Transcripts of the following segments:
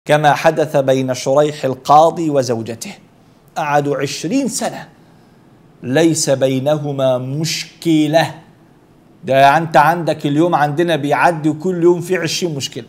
كما حدث بين شريح القاضي وزوجته قعدوا عشرين سنة ليس بينهما مشكلة ده أنت عندك اليوم عندنا بيعدي وكل يوم في عشرين مشكلة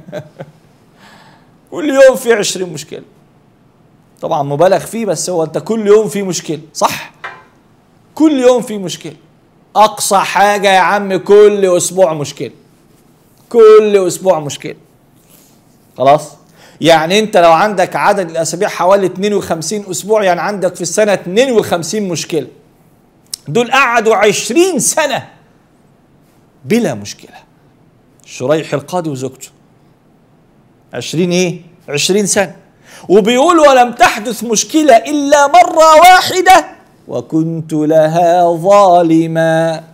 كل يوم في عشرين مشكلة طبعا مبالغ فيه بس هو أنت كل يوم في مشكلة صح كل يوم في مشكلة أقصى حاجة يا عم كل أسبوع مشكلة كل أسبوع مشكلة خلاص يعني انت لو عندك عدد الاسابيع حوالي 52 اسبوع يعني عندك في السنه 52 مشكله دول قعدوا 20 سنه بلا مشكله شريح القاضي وزوجته 20 ايه 20 سنه وبيقول ولم تحدث مشكله الا مره واحده وكنت لها ظالما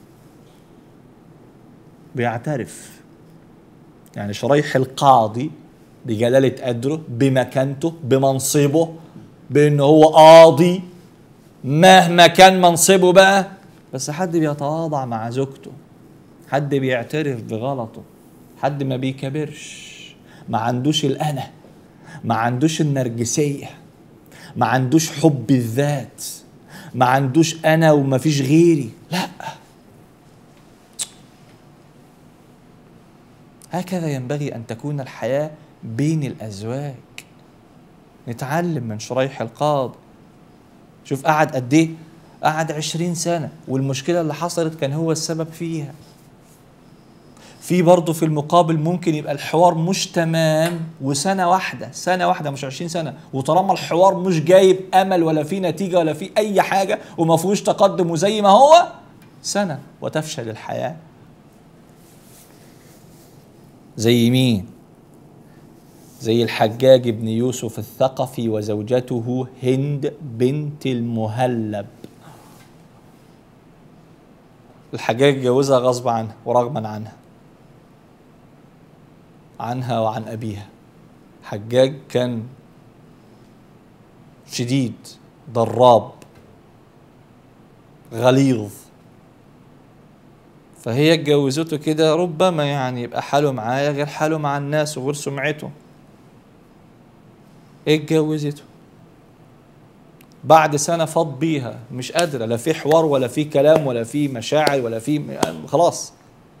بيعترف يعني شريح القاضي بجلالة قدره بمكانته بمنصبه بأنه هو قاضي مهما كان منصبه بقى بس حد بيتواضع مع زوجته حد بيعترف بغلطه حد ما بيكبرش ما عندوش الأنا ما عندوش النرجسية ما عندوش حب الذات ما عندوش أنا وما فيش غيري لا هكذا ينبغي أن تكون الحياة بين الأزواج نتعلم من شريح القاضي شوف قعد قد إيه قعد عشرين سنة والمشكلة اللي حصلت كان هو السبب فيها في برضه في المقابل ممكن يبقى الحوار مش تمام وسنة واحدة سنة واحدة مش عشرين سنة وطالما الحوار مش جايب أمل ولا في نتيجة ولا في أي حاجة وما فيهوش تقدم وزي ما هو سنة وتفشل الحياة زي مين؟ زي الحجاج بن يوسف الثقفي وزوجته هند بنت المهلب الحجاج جوزها غصب عنها ورغما عنها عنها وعن أبيها حجاج كان شديد ضراب غليظ فهي اتجوزته كده ربما يعني يبقى حاله معايا غير حاله مع الناس وغير سمعته اتجوزته بعد سنة فاض بيها مش قادرة لا في حوار ولا في كلام ولا في مشاعر ولا في خلاص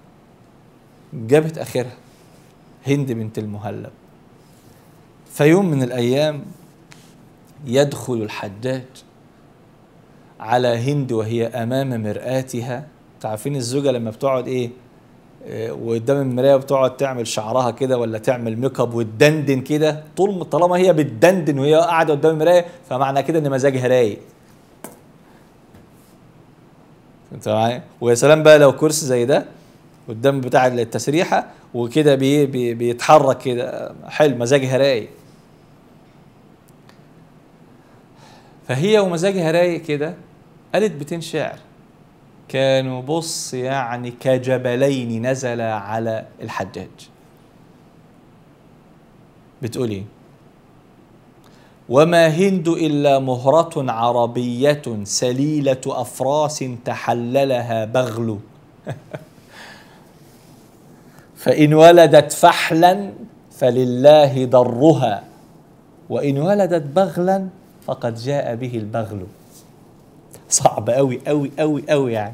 جابت آخرها هند بنت المهلب فيوم من الأيام يدخل الحجاج على هند وهي أمام مرآتها تعرفين الزوجة لما بتقعد إيه وقدام المرايه بتقعد تعمل شعرها كده ولا تعمل ميك اب وتدندن كده طول طالما هي بتدندن وهي قاعده قدام المرايه فمعنى كده ان مزاجها رايق انت معايا ويا سلام بقى لو كرسي زي ده قدام بتاع التسريحه وكده بي بي بيتحرك كده حلو مزاجها رايق فهي ومزاجها رايق كده قالت بيتين شعر كانوا بص يعني كجبلين نزلا على الحجاج بتقول ايه وما هند الا مهره عربيه سليله افراس تحللها بغل فان ولدت فحلا فلله ضرها وان ولدت بغلا فقد جاء به البغل صعب قوي قوي قوي قوي يعني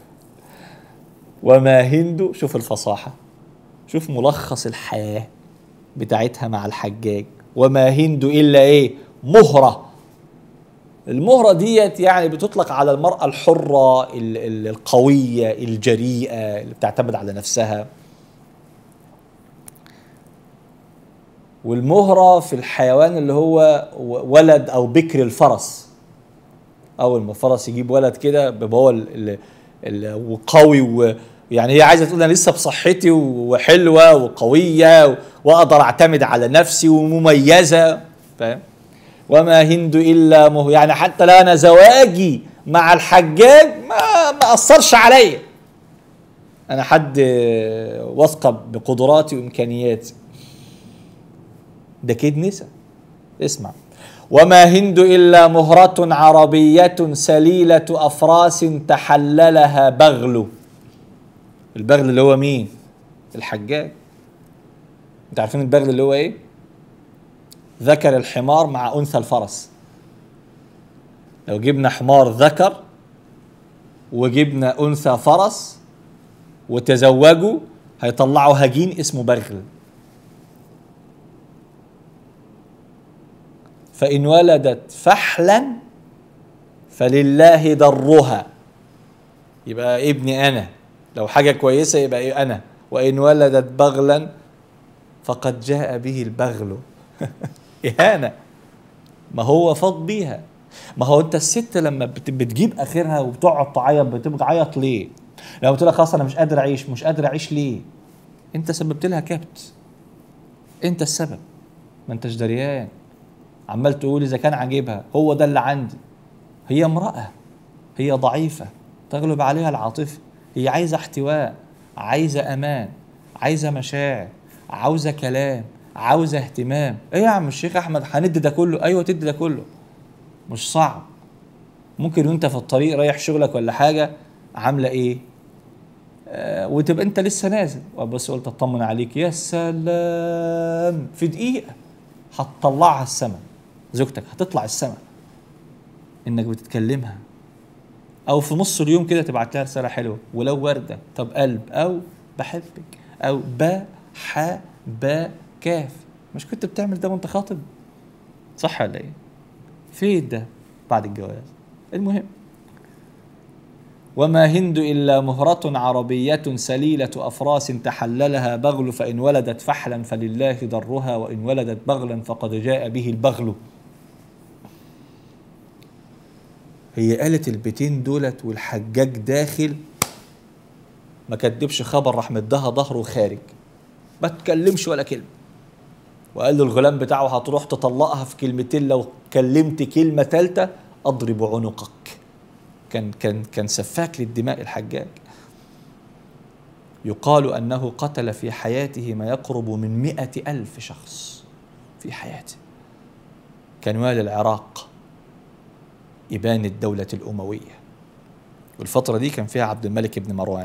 وما هند شوف الفصاحة شوف ملخص الحياة بتاعتها مع الحجاج وما هند إلا إيه مهرة المهرة ديت يعني بتطلق على المرأة الحرة القوية الجريئة اللي بتعتمد على نفسها والمهرة في الحيوان اللي هو ولد أو بكر الفرس اول ما الفرس يجيب ولد كده بيبقى هو وقوي ويعني هي عايزه تقول انا لسه بصحتي وحلوه وقويه واقدر اعتمد على نفسي ومميزه فاهم وما هند الا مه يعني حتى لو انا زواجي مع الحجاج ما ما اثرش عليا انا حد واثقه بقدراتي وامكانياتي ده كيد نسا اسمع وما هند الا مهره عربيه سليله افراس تحللها بغل البغل اللي هو مين الحجاج انت عارفين البغل اللي هو ايه ذكر الحمار مع انثى الفرس لو جبنا حمار ذكر وجبنا انثى فرس وتزوجوا هيطلعوا هجين اسمه بغل فإن ولدت فحلا فلله ضرها يبقى ابني أنا لو حاجة كويسة يبقى إيه أنا وإن ولدت بغلا فقد جاء به البغل إهانة ما هو فاض بيها ما هو انت الست لما بت- بتجيب اخرها وبتقعد تعيط بتبقى تعيط ليه؟ لو قلت لها خلاص انا مش قادر اعيش مش قادر اعيش ليه؟ انت سببت لها كبت انت السبب ما انتش دريان عمال تقول اذا كان عاجبها هو ده اللي عندي هي امراه هي ضعيفه تغلب عليها العاطفه هي عايزه احتواء عايزه امان عايزه مشاعر عاوزه كلام عاوزه اهتمام ايه يا عم الشيخ احمد هندي ده كله ايوه تدي ده كله مش صعب ممكن وانت في الطريق رايح شغلك ولا حاجه عامله ايه آه وتبقى انت لسه نازل بس قلت اطمن عليك يا سلام في دقيقه هتطلعها السما زوجتك هتطلع السما انك بتتكلمها او في نص اليوم كده تبعت لها رساله حلوه ولو ورده طب قلب او بحبك او ب ح ب كاف مش كنت بتعمل ده وانت خاطب صح ولا ايه فين ده بعد الجواز المهم وما هند إلا مهرة عربية سليلة أفراس تحللها بغل فإن ولدت فحلا فلله ضرها وإن ولدت بغلا فقد جاء به البغل هي قالت البيتين دولت والحجاج داخل ما كدبش خبر راح مدها ظهره خارج ما تكلمش ولا كلمه وقال للغلام بتاعه هتروح تطلقها في كلمتين لو كلمت كلمه ثالثه اضرب عنقك كان كان كان سفاك للدماء الحجاج يقال أنه قتل في حياته ما يقرب من مئة ألف شخص في حياته كان والي العراق إبان الدولة الأموية والفترة دي كان فيها عبد الملك بن مروان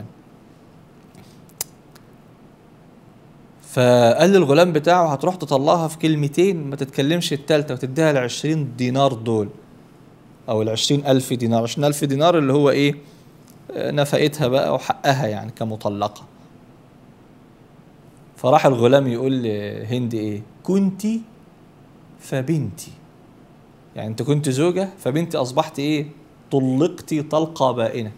فقال للغلام بتاعه هتروح تطلعها في كلمتين ما تتكلمش التالتة وتديها العشرين دينار دول أو العشرين ألف دينار عشرين ألف دينار اللي هو إيه آه، نفقتها بقى وحقها يعني كمطلقة فراح الغلام يقول لهند إيه كنتي فبنتي يعني أنت كنت زوجة فبنتي أصبحت إيه طلقتي طلقة بائنة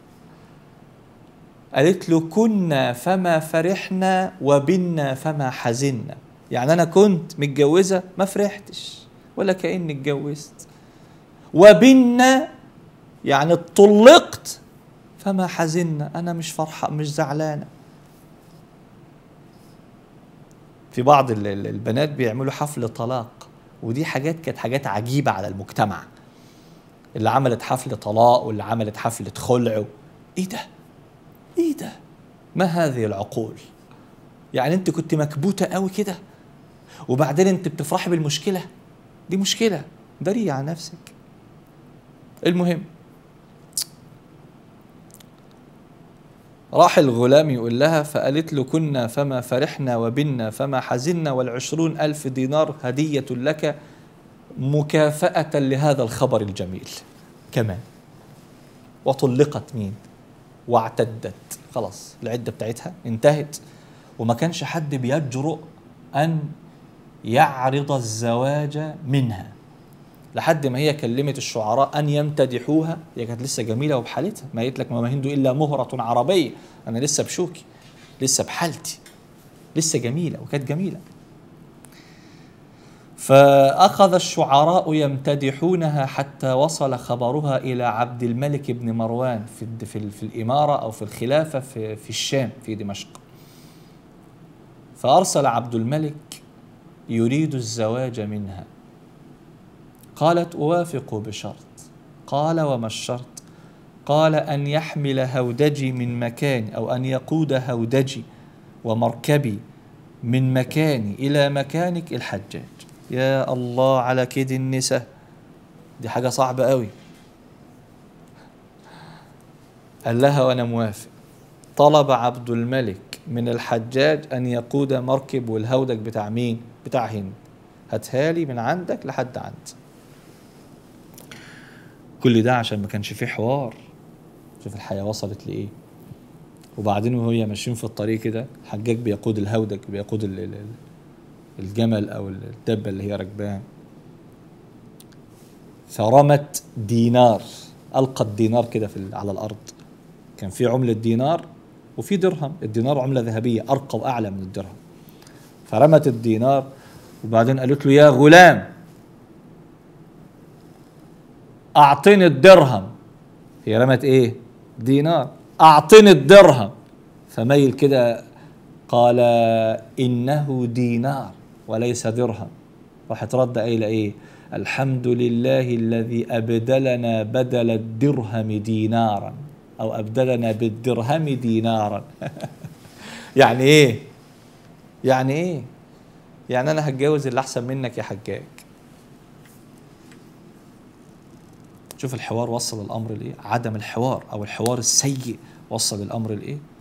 قالت له كنا فما فرحنا وبنا فما حزنا يعني انا كنت متجوزه ما فرحتش ولا كاني اتجوزت وبنا يعني اتطلقت فما حزنا انا مش فرحه مش زعلانه في بعض ال- ال- البنات بيعملوا حفل طلاق ودي حاجات كانت حاجات عجيبه على المجتمع اللي عملت حفل طلاق واللي عملت حفله خلع ايه ده ايه ده ما هذه العقول يعني انت كنت مكبوته قوي كده وبعدين انت بتفرحي بالمشكله دي مشكله داري على نفسك المهم راح الغلام يقول لها فقالت له كنا فما فرحنا وبنا فما حزنا والعشرون ألف دينار هدية لك مكافأة لهذا الخبر الجميل كمان وطلقت مين واعتدت خلاص العدة بتاعتها انتهت وما كانش حد بيجرؤ أن يعرض الزواج منها لحد ما هي كلمت الشعراء أن يمتدحوها هي كانت لسه جميلة وبحالتها ما قالت لك ما هند إلا مهرة عربية أنا لسه بشوكي لسه بحالتي لسه جميلة وكانت جميلة فأخذ الشعراء يمتدحونها حتى وصل خبرها إلى عبد الملك بن مروان في الد- في, ال- في الإمارة أو في الخلافة في, في الشام في دمشق فأرسل عبد الملك يريد الزواج منها قالت أوافق بشرط قال وما الشرط قال أن يحمل هودجي من مكاني أو أن يقود هودجي ومركبي من مكاني إلى مكانك الحجاج يا الله على كيد النساء دي حاجة صعبة قوي قال لها وأنا موافق طلب عبد الملك من الحجاج أن يقود مركب والهودج بتاع مين؟ بتاع هند هاتها لي من عندك لحد عندي كل ده عشان ما كانش فيه حوار شوف الحياه وصلت لايه وبعدين وهي ماشيين في الطريق كده الحجاج بيقود الهودج بيقود ال- ال- ال- الجمل او الدبه اللي هي راكباها فرمت دينار القت دينار كده في ال- على الارض كان في عمله دينار وفي درهم الدينار عمله ذهبيه ارقى واعلى من الدرهم فرمت الدينار وبعدين قالت له يا غلام اعطني الدرهم هي رمت ايه دينار اعطني الدرهم فميل كده قال انه دينار وليس درهم راحت رد قايله ايه الحمد لله الذي ابدلنا بدل الدرهم دينارا او ابدلنا بالدرهم دينارا يعني ايه يعني ايه يعني انا هتجوز اللي احسن منك يا حجاج شوف الحوار وصل الامر لايه عدم الحوار او الحوار السيء وصل الامر لايه